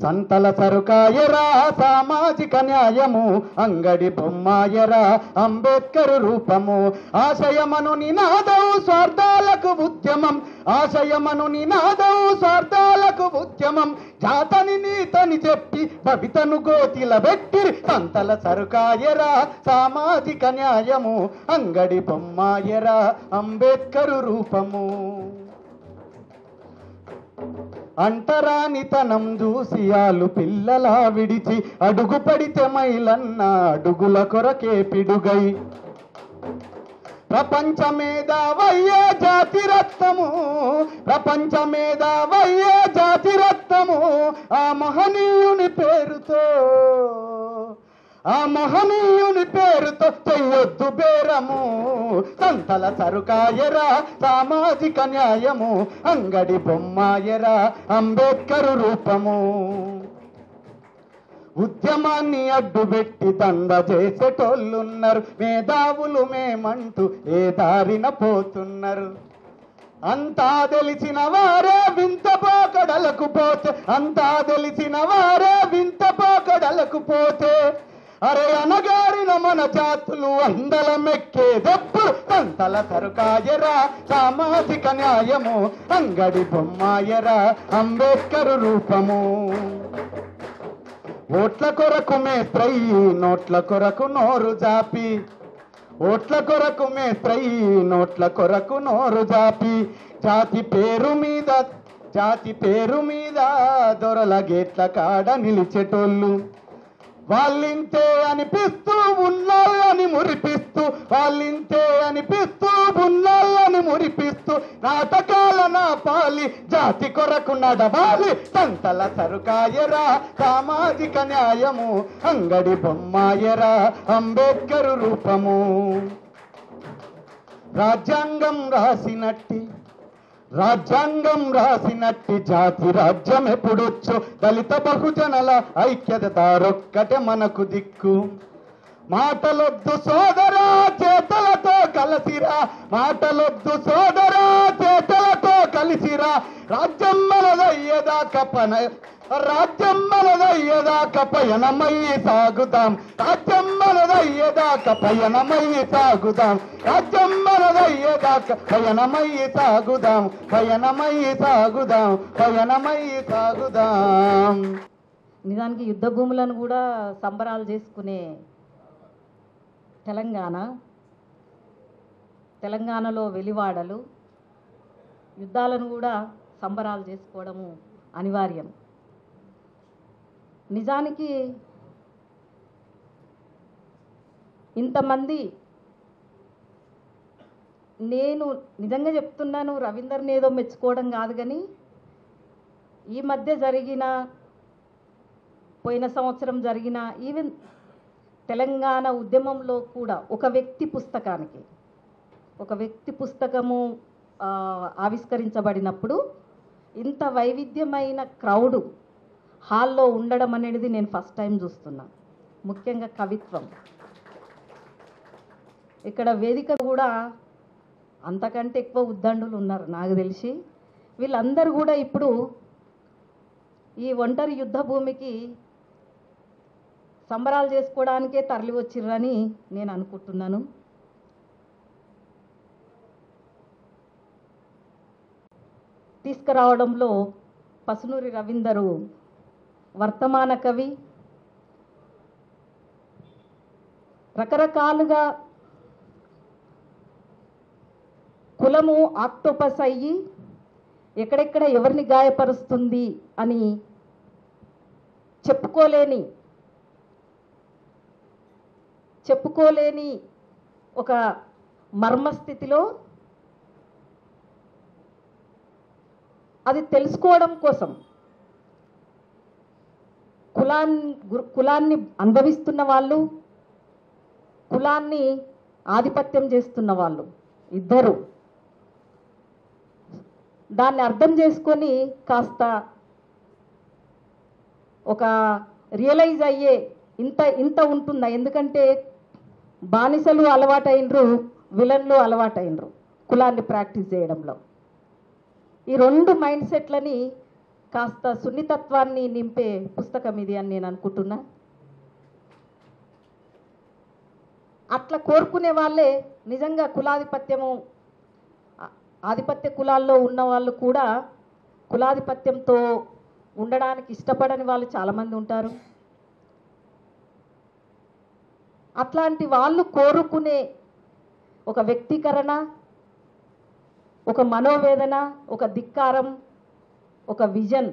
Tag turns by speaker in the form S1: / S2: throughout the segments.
S1: సంతల సరుకాయరా సామాజిక న్యాయము అంగడి బొమ్మాయరా అంబేద్కర్ రూపము ఆశయమను నినాదం స్వార్థాలకు ఉద్యమం ఆశయమను నినాదం స్వార్థాలకు ఉద్యమం జాతని నీతని చెప్పి భవితను గోతిల పెట్టి సంతల సరుకాయరా సామాజిక న్యాయము అంగడి బొమ్మాయరా అంబేద్కర్ రూపము అంటరానితనం చూసి ఆలు పిల్లలా విడిచి అడుగు పడితే మైలన్న అడుగుల కొరకే పిడుగై ప్రపంచమేధావయ్యే జాతి రత్నము ప్రపంచమేధావయ్యే జాతి రత్నము ఆ మహనీయుని పేరుతో ఆ మహనీయుని పేరుతో చెయ్యొద్దు బేరము సంతల సరుకాయరా సామాజిక న్యాయము అంగడి బొమ్మాయరా అంబేద్కర్ రూపము ఉద్యమాన్ని అడ్డుపెట్టి దండ చేసేటోళ్ళున్నారు మేధావులు మేమంటూ ఏ దారిన పోతున్నారు అంతా తెలిసిన వారే వింత పోకడలకు పోతే అంతా తెలిసిన వారే వింత పోకడలకు పోతే అరే అనగారిన మన జాతులు అందల మెక్కేదెప్పుడు సంతల సరుకాయరా సామాజిక న్యాయము అంగడి బొమ్మాయరా అంబేద్కర్ రూపము ఓట్ల కొరకు మేస్త్రై నోట్ల కొరకు నోరు జాపి ఓట్ల కొరకు మేస్త్రై నోట్ల కొరకు నోరు జాపి జాతి పేరు మీద జాతి పేరు మీద దొరల గేట్ల కాడ నిలిచేటోళ్ళు వాళ్ళింతే అనిపిస్తూ ఉన్నాళ్ళని మురిపిస్తూ వాళ్ళింతే అనిపిస్తూ ఉన్నాళ్ళని మురిపిస్తూ నాటకాల నా పాలి జాతి కొరకు నడవాలి సంతల సరుకాయరా సామాజిక న్యాయము అంగడి బొమ్మాయరా అంబేద్కర్ రూపము రాజ్యాంగం రాసినట్టి రాజ్యాంగం రాసినట్టి జాతి రాజ్యం ఎప్పుడొచ్చు దళిత బహుజనల ఐక్యత తారొక్కటే మనకు దిక్కు మాటలొద్దు సోదరా చేతలతో కలిసిరా మాటలొద్దు సోదరా చేతలతో కలిసిరా రాజ్యం మనదయ్యేదాకా పన రాజ్యం మనదయ్యేదాకా పయనమయ్యి సాగుదాం రాజ్యం మనదయ్యేదాకా పయనమయ్యి సాగుదాం రాజ్యం మనదయ్యేదాకా పయనమయ్యి సాగుదాం పయనమయ్యి సాగుదాం పయనమయ్యి సాగుదాం
S2: నిజానికి యుద్ధ భూములను కూడా సంబరాలు చేసుకునే తెలంగాణ తెలంగాణలో వెలివాడలు యుద్ధాలను కూడా సంబరాలు చేసుకోవడము అనివార్యం నిజానికి ఇంతమంది నేను నిజంగా చెప్తున్నాను రవీందర్ని ఏదో మెచ్చుకోవడం కాదు కానీ ఈ మధ్య జరిగిన పోయిన సంవత్సరం జరిగిన ఈవెన్ తెలంగాణ ఉద్యమంలో కూడా ఒక వ్యక్తి పుస్తకానికి ఒక వ్యక్తి పుస్తకము ఆ, ఆవిష్కరించబడినప్పుడు ఇంత వైవిధ్యమైన క్రౌడు హాల్లో ఉండడం అనేది నేను ఫస్ట్ టైం చూస్తున్నా ముఖ్యంగా కవిత్వం ఇక్కడ వేదిక కూడా అంతకంటే ఎక్కువ ఉద్దండులు ఉన్నారు నాకు తెలిసి వీళ్ళందరూ కూడా ఇప్పుడు ఈ ఒంటరి యుద్ధ భూమికి సంబరాలు చేసుకోవడానికే తరలి వచ్చిర్రని నేను అనుకుంటున్నాను తీసుకురావడంలో పసునూరి రవీందరు వర్తమాన కవి రకరకాలుగా కులము ఆక్టోపస్ అయ్యి ఎక్కడెక్కడ ఎవరిని గాయపరుస్తుంది అని చెప్పుకోలేని చెప్పుకోలేని ఒక మర్మస్థితిలో అది తెలుసుకోవడం కోసం కులాన్ని గు- కులాన్ని అనుభవిస్తున్న వాళ్ళు కులాన్ని ఆధిపత్యం చేస్తున్న వాళ్ళు ఇద్దరు దాన్ని అర్థం చేసుకొని కాస్త ఒక రియలైజ్ అయ్యే ఇంత ఇంత ఉంటుందా ఎందుకంటే బానిసలు అలవాటైనరు విలన్లు అలవాటైనరు కులాన్ని ప్రాక్టీస్ చేయడంలో ఈ రెండు మైండ్ సెట్లని కాస్త సున్నితత్వాన్ని నింపే పుస్తకం ఇది అని నేను అనుకుంటున్నా అట్లా కోరుకునే వాళ్ళే నిజంగా కులాధిపత్యము ఆ- ఆధిపత్య కులాల్లో ఉన్న వాళ్ళు కూడా కులాధిపత్యంతో ఉండడానికి ఇష్టపడని వాళ్ళు చాలామంది ఉంటారు అట్లాంటి వాళ్ళు కోరుకునే ఒక వ్యక్తీకరణ ఒక మనోవేదన ఒక ధిక్కారం ఒక విజన్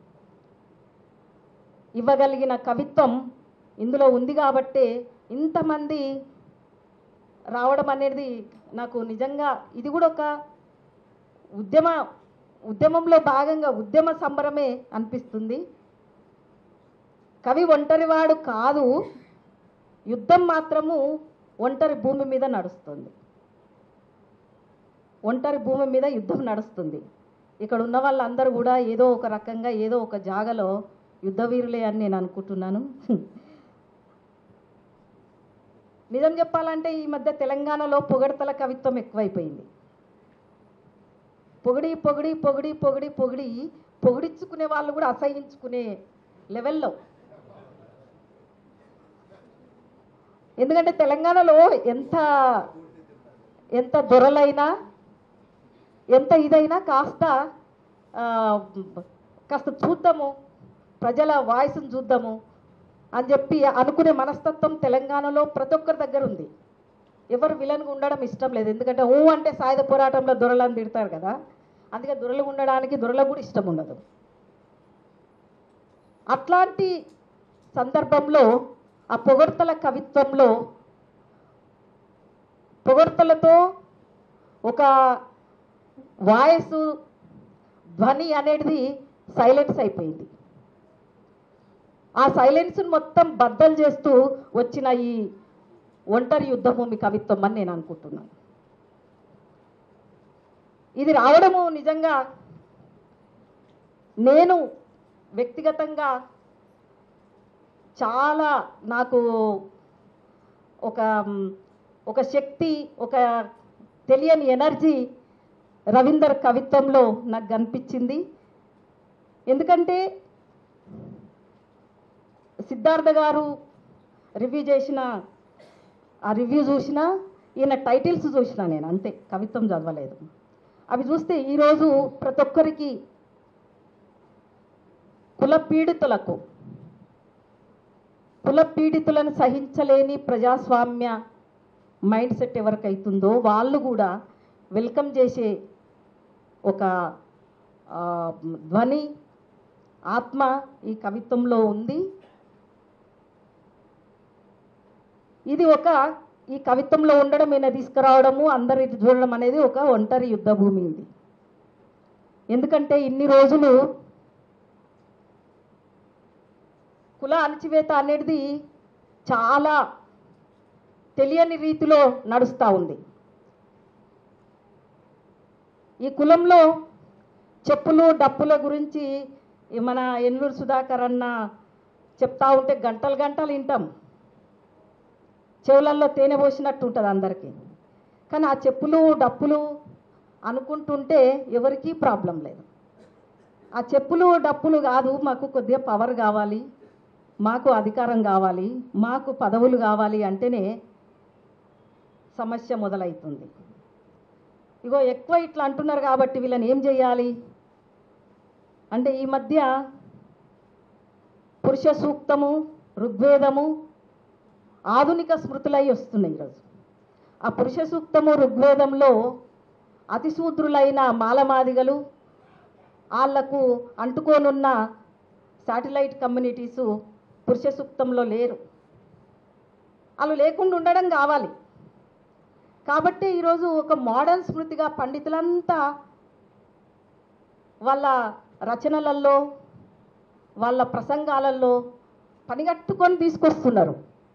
S2: ఇవ్వగలిగిన కవిత్వం ఇందులో ఉంది కాబట్టే ఇంతమంది రావడం అనేది నాకు నిజంగా ఇది కూడా ఒక ఉద్యమ ఉద్యమంలో భాగంగా ఉద్యమ సంబరమే అనిపిస్తుంది కవి ఒంటరివాడు కాదు యుద్ధం మాత్రము ఒంటరి భూమి మీద నడుస్తుంది ఒంటరి భూమి మీద యుద్ధం నడుస్తుంది ఇక్కడ ఉన్న వాళ్ళందరూ కూడా ఏదో ఒక రకంగా ఏదో ఒక జాగలో యుద్ధ వీరులే అని నేను అనుకుంటున్నాను నిజం చెప్పాలంటే ఈ మధ్య తెలంగాణలో పొగడతల కవిత్వం ఎక్కువైపోయింది పొగిడి పొగిడి పొగిడి పొగిడి పొగిడి పొగిడించుకునే వాళ్ళు కూడా అసహించుకునే లెవెల్లో ఎందుకంటే తెలంగాణలో ఎంత ఎంత దొరలైనా ఎంత ఇదైనా కాస్త ఆ, కాస్త చూద్దాము ప్రజల వాయిస్ని చూద్దాము అని చెప్పి అనుకునే మనస్తత్వం తెలంగాణలో ప్రతి ఒక్కరి దగ్గర ఉంది ఎవరు విలన్గా ఉండడం ఇష్టం లేదు ఎందుకంటే ఊ అంటే సాయుధ పోరాటంలో దొరలని తిడతారు కదా అందుకే దొరలు ఉండడానికి దొరలకు కూడా ఇష్టం ఉండదు అట్లాంటి సందర్భంలో ఆ పొగడ్తల కవిత్వంలో పొగడ్తలతో ఒక వాయిస్ ధ్వని అనేది సైలెన్స్ అయిపోయింది ఆ సైలెన్స్ మొత్తం బద్దలు చేస్తూ వచ్చిన ఈ ఒంటరి యుద్ధభూమి కవిత్వం అని నేను అనుకుంటున్నాను ఇది రావడము నిజంగా నేను వ్యక్తిగతంగా చాలా నాకు ఒక మ్, ఒక శక్తి ఒక తెలియని ఎనర్జీ రవీందర్ కవిత్వంలో నాకు కనిపించింది ఎందుకంటే సిద్ధార్థ గారు రివ్యూ చేసిన ఆ రివ్యూ చూసిన ఈయన టైటిల్స్ చూసిన నేను అంతే కవిత్వం చదవలేదు అవి చూస్తే ఈరోజు ప్రతి ఒక్కరికి కుల పీడితులకు కుల పీడితులను సహించలేని ప్రజాస్వామ్య మైండ్ సెట్ ఎవరికైతుందో వాళ్ళు కూడా వెల్కమ్ చేసే ఒక ఆ, ధ్వని ఆత్మ ఈ కవిత్వంలో ఉంది ఇది ఒక ఈ కవిత్వంలో ఉండడం ఈయన తీసుకురావడము అందరి చూడడం అనేది ఒక ఒంటరి యుద్ధ భూమి ఇది ఎందుకంటే ఇన్ని రోజులు కుల అణచివేత అనేది చాలా తెలియని రీతిలో నడుస్తూ ఉంది ఈ కులంలో చెప్పులు డప్పుల గురించి ఈ మన ఎన్నూరు సుధాకర్ అన్న చెప్తా ఉంటే గంటలు గంటలు వింటాం చెవులల్లో తేనె పోసినట్టు ఉంటుంది అందరికీ కానీ ఆ చెప్పులు డప్పులు అనుకుంటుంటే ఎవరికీ ప్రాబ్లం లేదు ఆ చెప్పులు డప్పులు కాదు మాకు కొద్దిగా పవర్ కావాలి మాకు అధికారం కావాలి మాకు పదవులు కావాలి అంటేనే సమస్య మొదలవుతుంది ఇగో ఎక్కువ ఇట్లా అంటున్నారు కాబట్టి వీళ్ళని ఏం చేయాలి అంటే ఈ మధ్య పురుష సూక్తము ఋగ్వేదము ఆధునిక స్మృతులై వస్తున్నాయి ఈరోజు ఆ పురుష సూక్తము ఋగ్వేదంలో అతిశూద్రులైన మాలమాదిగలు వాళ్లకు అంటుకోనున్న శాటిలైట్ కమ్యూనిటీసు పురుష సూక్తంలో లేరు వాళ్ళు లేకుండా ఉండడం కావాలి కాబట్టి ఈరోజు ఒక మోడర్న్ స్మృతిగా పండితులంతా వాళ్ళ రచనలలో వాళ్ళ ప్రసంగాలలో పనిగట్టుకొని తీసుకొస్తున్నారు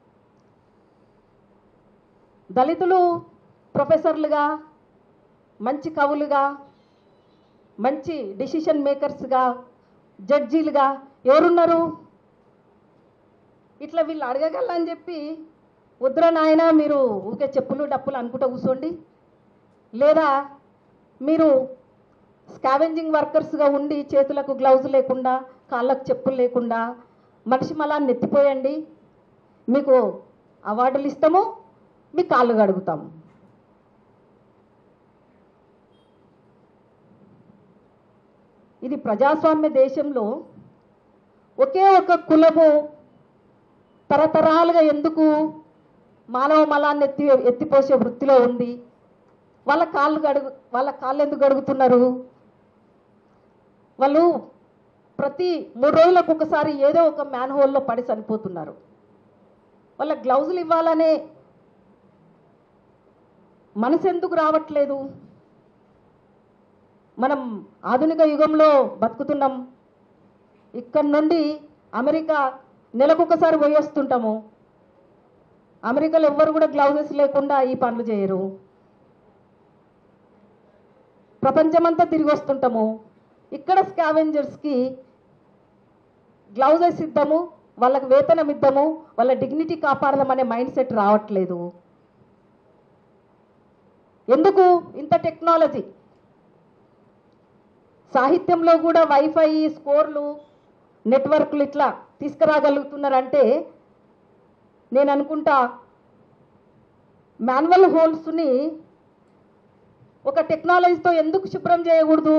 S2: దళితులు ప్రొఫెసర్లుగా మంచి కవులుగా మంచి డిసిషన్ మేకర్స్గా జడ్జీలుగా ఎవరున్నారు ఇట్లా వీళ్ళు అడగగలని చెప్పి వద్దురా నాయన మీరు ఊకే చెప్పులు డప్పులు అనుకుంటూ కూర్చోండి లేదా మీరు స్కావెంజింగ్ వర్కర్స్గా ఉండి చేతులకు గ్లౌజ్ లేకుండా కాళ్ళకు చెప్పులు లేకుండా మనిషి మలా నెత్తిపోయండి మీకు అవార్డులు ఇస్తాము మీ కాళ్ళు కడుగుతాము ఇది ప్రజాస్వామ్య దేశంలో ఒకే ఒక కులము తరతరాలుగా ఎందుకు మానవ మలాన్ని ఎత్తి ఎత్తిపోసే వృత్తిలో ఉంది వాళ్ళ కాళ్ళు గడుగు వాళ్ళ కాళ్ళు ఎందుకు గడుగుతున్నారు వాళ్ళు ప్రతి మూడు రోజులకు ఒకసారి ఏదో ఒక మ్యాన్ హోల్లో పడి చనిపోతున్నారు వాళ్ళ గ్లౌజులు ఇవ్వాలనే మనసు ఎందుకు రావట్లేదు మనం ఆధునిక యుగంలో బతుకుతున్నాం ఇక్కడ నుండి అమెరికా నెలకొకసారి పోయి వస్తుంటాము అమెరికాలో ఎవ్వరు కూడా గ్లౌజెస్ లేకుండా ఈ పనులు చేయరు ప్రపంచమంతా తిరిగి వస్తుంటాము ఇక్కడ స్కావెంజర్స్కి గ్లౌజెస్ ఇద్దాము వాళ్ళకి వేతనం ఇద్దాము వాళ్ళ డిగ్నిటీ కాపాడదాం అనే మైండ్ సెట్ రావట్లేదు ఎందుకు ఇంత టెక్నాలజీ సాహిత్యంలో కూడా వైఫై స్కోర్లు నెట్వర్క్లు ఇట్లా తీసుకురాగలుగుతున్నారంటే నేను అనుకుంటా మాన్యువల్ హోల్స్ని ఒక టెక్నాలజీతో ఎందుకు శుభ్రం చేయకూడదు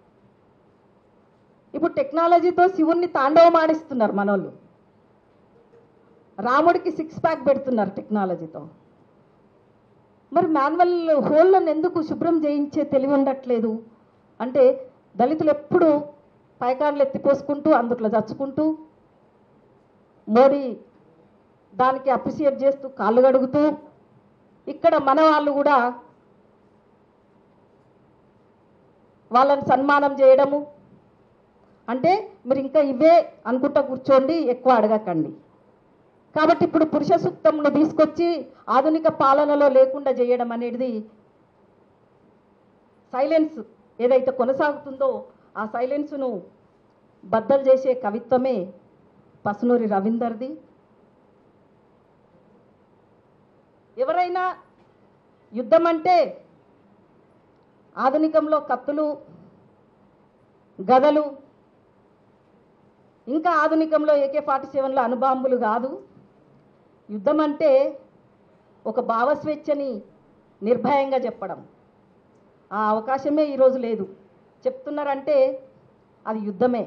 S2: ఇప్పుడు టెక్నాలజీతో శివుణ్ణి తాండవం ఆడిస్తున్నారు మనోళ్ళు రాముడికి సిక్స్ ప్యాక్ పెడుతున్నారు టెక్నాలజీతో మరి మాన్యువల్ హోల్లను ఎందుకు శుభ్రం చేయించే తెలివి ఉండట్లేదు అంటే దళితులు ఎప్పుడు పైకాన్లు ఎత్తిపోసుకుంటూ అందుట్లో చచ్చుకుంటూ మోడీ దానికి అప్రిషియేట్ చేస్తూ కాళ్ళు గడుగుతూ ఇక్కడ మన వాళ్ళు కూడా వాళ్ళని సన్మానం చేయడము అంటే మీరు ఇంకా ఇవే అనుకుంటా కూర్చోండి ఎక్కువ అడగకండి కాబట్టి ఇప్పుడు పురుష సూక్తంను తీసుకొచ్చి ఆధునిక పాలనలో లేకుండా చేయడం అనేది సైలెన్స్ ఏదైతే కొనసాగుతుందో ఆ సైలెన్స్ను బద్దలు చేసే కవిత్వమే పసునూరి రవీందర్ది ఎవరైనా యుద్ధం అంటే ఆధునికంలో కత్తులు గదలు ఇంకా ఆధునికంలో ఏకే ఫార్టీ సెవెన్లో అణుబాంబులు కాదు యుద్ధం అంటే ఒక భావస్వేచ్ఛని నిర్భయంగా చెప్పడం ఆ అవకాశమే ఈరోజు లేదు చెప్తున్నారంటే అది యుద్ధమే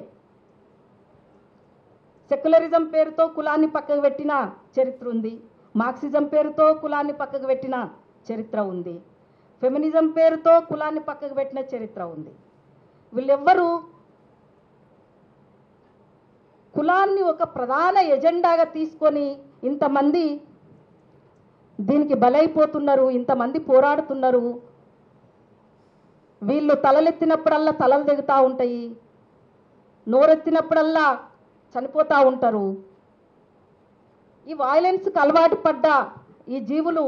S2: సెక్యులరిజం పేరుతో కులాన్ని పక్కకు పెట్టిన చరిత్ర ఉంది మార్క్సిజం పేరుతో కులాన్ని పక్కకు పెట్టిన చరిత్ర ఉంది ఫెమినిజం పేరుతో కులాన్ని పక్కకు పెట్టిన చరిత్ర ఉంది వీళ్ళెవ్వరూ కులాన్ని ఒక ప్రధాన ఎజెండాగా తీసుకొని ఇంతమంది దీనికి బలైపోతున్నారు ఇంతమంది పోరాడుతున్నారు వీళ్ళు తలలెత్తినప్పుడల్లా తలలు దిగుతూ ఉంటాయి నోరెత్తినప్పుడల్లా చనిపోతూ ఉంటారు ఈ వాయిలెన్స్కి అలవాటు పడ్డ ఈ జీవులు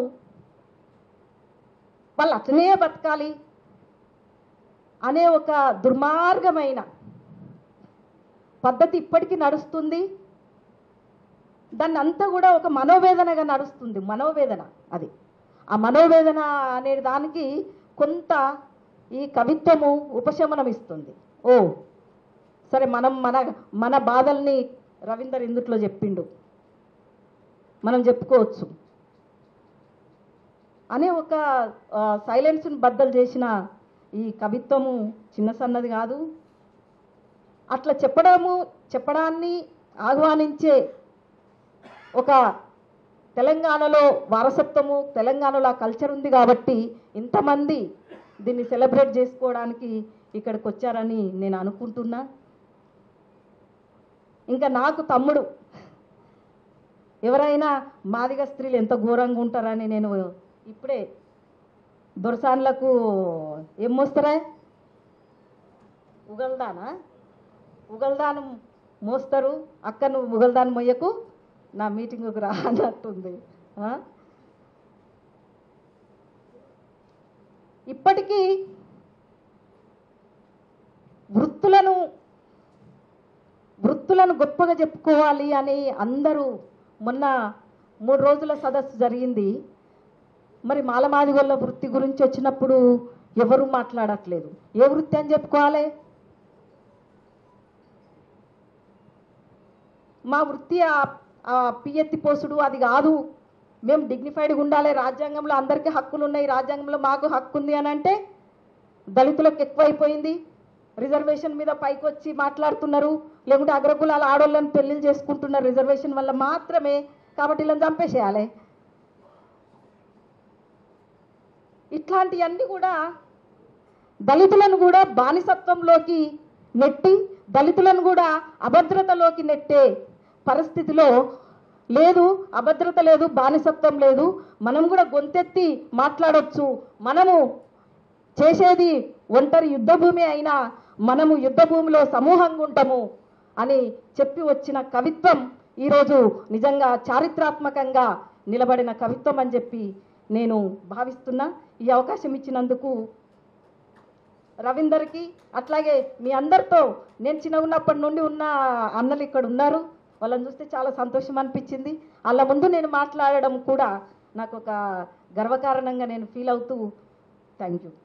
S2: వాళ్ళు అట్లనే బతకాలి అనే ఒక దుర్మార్గమైన పద్ధతి ఇప్పటికీ నడుస్తుంది దాన్ని అంతా కూడా ఒక మనోవేదనగా నడుస్తుంది మనోవేదన అది ఆ మనోవేదన అనే దానికి కొంత ఈ కవిత్వము ఉపశమనం ఇస్తుంది ఓ సరే మనం మన మన బాధల్ని రవీందర్ ఇందుట్లో చెప్పిండు మనం చెప్పుకోవచ్చు అనే ఒక సైలెన్స్ని బద్దలు చేసిన ఈ కవిత్వము చిన్న సన్నది కాదు అట్లా చెప్పడము చెప్పడాన్ని ఆహ్వానించే ఒక తెలంగాణలో వారసత్వము తెలంగాణలో ఆ కల్చర్ ఉంది కాబట్టి ఇంతమంది దీన్ని సెలబ్రేట్ చేసుకోవడానికి ఇక్కడికి వచ్చారని నేను అనుకుంటున్నా ఇంకా నాకు తమ్ముడు ఎవరైనా మాదిగ స్త్రీలు ఎంత ఘోరంగా ఉంటారని నేను ఇప్పుడే దొరసాన్లకు ఏం మోస్తారా ఉగల్దానా ఉగల్దాను మోస్తారు అక్క నువ్వు ఉగల్దాన్ మొయ్యకు నా మీటింగ్కి రా అన్నట్టుంది ఆ? ఇప్పటికీ వృత్తులను వృత్తులను గొప్పగా చెప్పుకోవాలి అని అందరూ మొన్న మూడు రోజుల సదస్సు జరిగింది మరి మాలమాదిగొల్ల వృత్తి గురించి వచ్చినప్పుడు ఎవరు మాట్లాడట్లేదు ఏ వృత్తి అని చెప్పుకోవాలి మా వృత్తి ఆ- ఆ పిఎత్తి పోసుడు అది కాదు మేము డిగ్నిఫైడ్గా ఉండాలి రాజ్యాంగంలో అందరికీ హక్కులు ఉన్నాయి రాజ్యాంగంలో మాకు హక్కు ఉంది అని అంటే దళితులకు ఎక్కువైపోయింది రిజర్వేషన్ మీద పైకి వచ్చి మాట్లాడుతున్నారు లేకుంటే అగ్రకులాల ఆడోళ్ళని పెళ్లిళ్ళు చేసుకుంటున్నారు రిజర్వేషన్ వల్ల మాత్రమే కాబట్టి వీళ్ళని చంపేసేయాలి ఇట్లాంటివన్నీ కూడా దళితులను కూడా బానిసత్వంలోకి నెట్టి దళితులను కూడా అభద్రతలోకి నెట్టే పరిస్థితిలో లేదు అభద్రత లేదు బానిసత్వం లేదు మనం కూడా గొంతెత్తి మాట్లాడొచ్చు మనము చేసేది ఒంటరి యుద్ధ భూమి అయినా మనము యుద్ధ భూమిలో సమూహంగా ఉంటాము అని చెప్పి వచ్చిన కవిత్వం ఈరోజు నిజంగా చారిత్రాత్మకంగా నిలబడిన కవిత్వం అని చెప్పి నేను భావిస్తున్నా ఈ అవకాశం ఇచ్చినందుకు రవీందర్కి అట్లాగే మీ అందరితో నేను చిన్న ఉన్నప్పటి నుండి ఉన్న అన్నలు ఇక్కడ ఉన్నారు వాళ్ళని చూస్తే చాలా సంతోషం అనిపించింది వాళ్ళ ముందు నేను మాట్లాడడం కూడా నాకు ఒక గర్వకారణంగా నేను ఫీల్ అవుతూ థ్యాంక్ యూ